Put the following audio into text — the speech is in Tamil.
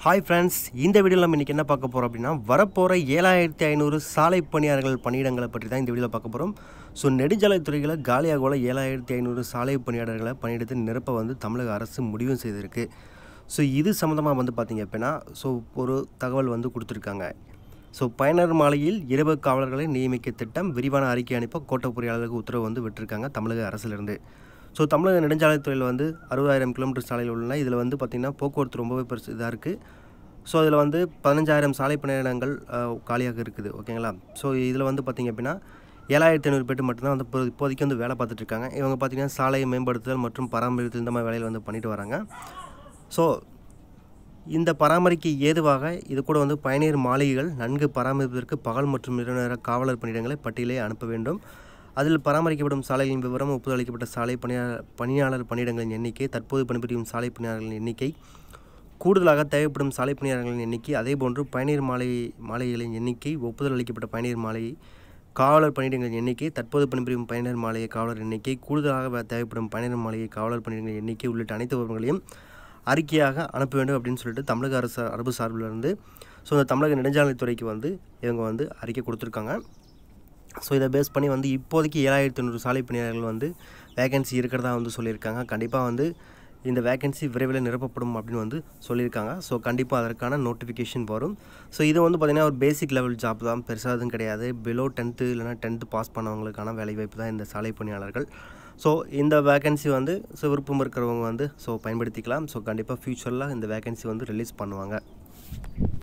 ஹாய் ஃப்ரெண்ட்ஸ் இந்த வீடியோவில் நம்ம இன்றைக்கி என்ன பார்க்க போகிறோம் அப்படின்னா வரப்போகிற ஏழாயிரத்தி ஐநூறு சாலை பணியாளர்கள் பணியிடங்களை பற்றி தான் இந்த வீடியோவில் பார்க்க போகிறோம் ஸோ நெடுஞ்சாலைத்துறையில் காலியாக உள்ள ஏழாயிரத்தி ஐநூறு சாலை பணியாளர்களை பணியிடத்தை நிரப்ப வந்து தமிழக அரசு முடிவு செய்திருக்கு ஸோ இது சம்மந்தமாக வந்து பார்த்திங்க அப்படின்னா ஸோ ஒரு தகவல் வந்து கொடுத்துருக்காங்க ஸோ பயனர் மாலையில் இரவு காவலர்களை நியமிக்க திட்டம் விரிவான அறிக்கை அனுப்ப கோட்ட பொறியாளர்களுக்கு உத்தரவு வந்து விட்டிருக்காங்க தமிழக அரசிலிருந்து ஸோ தமிழக நெடுஞ்சாலைத்துறையில் வந்து அறுபதாயிரம் கிலோமீட்டர் சாலையில் உள்ள இதில் வந்து பார்த்திங்கன்னா போக்குவரத்து ரொம்பவே பெருசு இதாக இருக்குது ஸோ இதில் வந்து பதினஞ்சாயிரம் சாலை பணியிடங்கள் அஹ், காலியாக இருக்குது ஓகேங்களா ஸோ இதில் வந்து பார்த்திங்க அப்படின்னா ஏழாயிரத்தி ஐநூறு பேர் மட்டும்தான் வந்து இப்போ- இப்போதைக்கு வந்து வேலை பார்த்துட்டு இருக்காங்க இவங்க பார்த்திங்கன்னா சாலையை மேம்படுத்துதல் மற்றும் பராமரித்தல் இந்த மாதிரி வேலையில் வந்து பண்ணிட்டு வராங்க ஸோ இந்த பராமரிக்க ஏதுவாக இது கூட வந்து பயணியர் மாளிகைகள் நன்கு பராமரிப்பதற்கு பகல் மற்றும் இரவு நேர காவலர் பணியிடங்களை பட்டியலே அனுப்ப வேண்டும் அதில் பராமரிக்கப்படும் சாலைகளின் விவரம் ஒப்புதல் அளிக்கப்பட்ட சாலை பணியாளர் பணியாளர் பணியிடங்களின் எண்ணிக்கை தற்போது பணிபுரியும் சாலை பணியாளர்களின் எண்ணிக்கை கூடுதலாக தேவைப்படும் சாலை பணியாளர்களின் எண்ணிக்கை அதேபோன்று பயணியர் மாலை மாளிகைகளின் எண்ணிக்கை ஒப்புதல் அளிக்கப்பட்ட பயணியர் மாளிகை காவலர் பணியிடங்களின் எண்ணிக்கை தற்போது பணிபுரியும் பயணியர் மாளிகை காவலர் எண்ணிக்கை கூடுதலாக வே- தேவைப்படும் பயணியர் மாளிகை காவலர் பணியிடங்களின் எண்ணிக்கை உள்ளிட்ட அனைத்து விவரங்களையும் அறிக்கையாக அனுப்ப வேண்டும் அப்படின்னு சொல்லிட்டு தமிழக அரசு அரபு சார்பில் இருந்து ஸோ இந்த தமிழக நெடுஞ்சாலைத்துறைக்கு வந்து இவங்க வந்து அறிக்கை கொடுத்துருக்காங்க ஸோ இதை பேஸ் பண்ணி வந்து இப்போதைக்கு ஏழாயிரத்தி ஐநூறு சாலை பணியாளர்கள் வந்து வேகன்சி இருக்கிறதா வந்து சொல்லியிருக்காங்க கண்டிப்பாக வந்து இந்த வேகன்சி விரைவில் நிரப்பப்படும் அப்படின்னு வந்து சொல்லியிருக்காங்க ஸோ கண்டிப்பாக அதற்கான நோட்டிஃபிகேஷன் வரும் ஸோ இது வந்து பார்த்திங்கன்னா ஒரு பேசிக் லெவல் ஜாப் தான் பெருசாக எதுவும் கிடையாது பிலோ டென்த்து இல்லைனா டென்த்து பாஸ் பண்ணவங்களுக்கான வேலைவாய்ப்பு தான் இந்த சாலை பணியாளர்கள் ஸோ இந்த வேகன்சி வந்து ஸோ விருப்பம் இருக்கிறவங்க வந்து ஸோ பயன்படுத்திக்கலாம் ஸோ கண்டிப்பாக ஃப்யூச்சரில் இந்த வேகன்சி வந்து ரிலீஸ் பண்ணுவாங்க